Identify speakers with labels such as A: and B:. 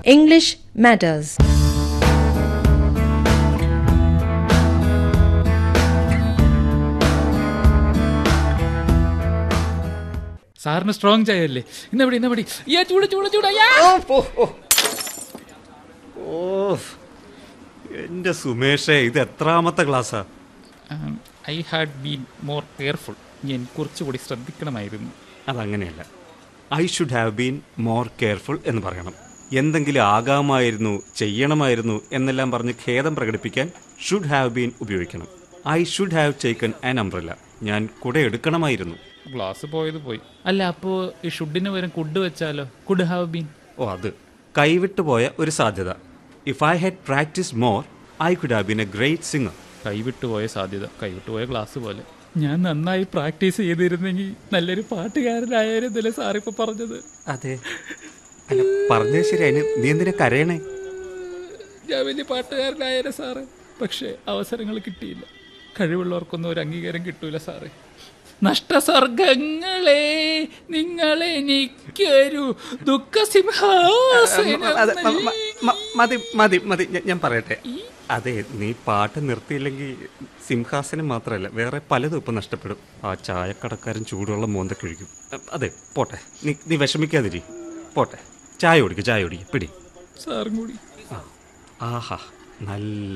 A: English Matters.
B: സാറിന് strong ചായ അല്ലേ ഇന്നവിടെ ഇന്നവിടെ ഏ ചൂട് ചൂട് ചൂട് അയ്യാ!
C: ഓ എന്റെ സുമേഷേ ഇത് എത്രാമത്തെ ക്ലാസ്സാ
B: Um, I had been more careful ഞാൻ കുറച്ചുകൂടി ശ്രദ്ധിക്കണമായിരുന്നു
C: അതങ്ങനെയല്ല I should have been more careful എന്ന് പറയണം എന്തെങ്കിലും ആകാമായിരുന്നു ചെയ്യണമായിരുന്നു എന്നെല്ലാം പറഞ്ഞ് ഖേദം പ്രകടിപ്പിക്കാൻ ഷുഡ് ഹാവ് ബീൻ ഉപയോഗിക്കണം I should have taken an umbrella ഞാൻ കുട എടുക്കണമായിരുന്നു
B: ഗ്ലാസ് പോയത് പോയി അല്ല അപ്പോ ഈ ഷുഡിന് പകരം കുഡ് വെച്ചാലോ കുഡ് ഹാവ് ബീൻ
C: ഓ അത് കൈവിട്ടു പോയ ഒരു സാധ്യത if I had practice more I could have been a great singer
B: കൈവിട്ടുപോയ സാധ്യത കൈവിട്ടുപോയ ഗ്ലാസ് പോലെ ഞാൻ നന്നായി പ്രാക്ടീസ് ചെയ്തിരുന്നെങ്കിൽ നല്ലൊരു പാട്ടുകാരനായിരുന്നല്ലേ സാറിപ്പോ പറഞ്ഞത്
C: അതെ അല്ല പറഞ്ഞത് ശരി അതിന് നീ എന്തിനാ കരയണേ
B: ഞാൻ വലിയ പാട്ടുകാരനായേനെ സാറ് പക്ഷേ അവസരങ്ങൾ കിട്ടിയില്ല കഴിവുള്ളവർക്കൊന്നും ഒരു അംഗീകാരം കിട്ടൂല സാറേ നഷ്ടസർഗങ്ങളെ നിങ്ങളെനിക്കൊരു ദുഃഖസിംഹാസനം
C: അതെ, മ- മ- മ- മതി മതി മതി ഞാൻ- ഞാൻ പറയട്ടെ അതെ നീ പാട്ട് നിർത്തിയില്ലെങ്കിൽ സിംഹാസനം മാത്രമല്ല വേറെ പലതും ഇപ്പം നഷ്ടപ്പെടും ആ ചായക്കടക്കാരൻ ചൂടുവെള്ളം മോന്ത കഴിക്കും അതെ പോട്ടെ നീ നീ വിഷമിക്കാതിരി പോട്ടെ ചായ കുടിക്ക് ചായ കുടിക്ക് പിടി
B: സാറും കൂടി
C: ആ. ആഹാ നല്ല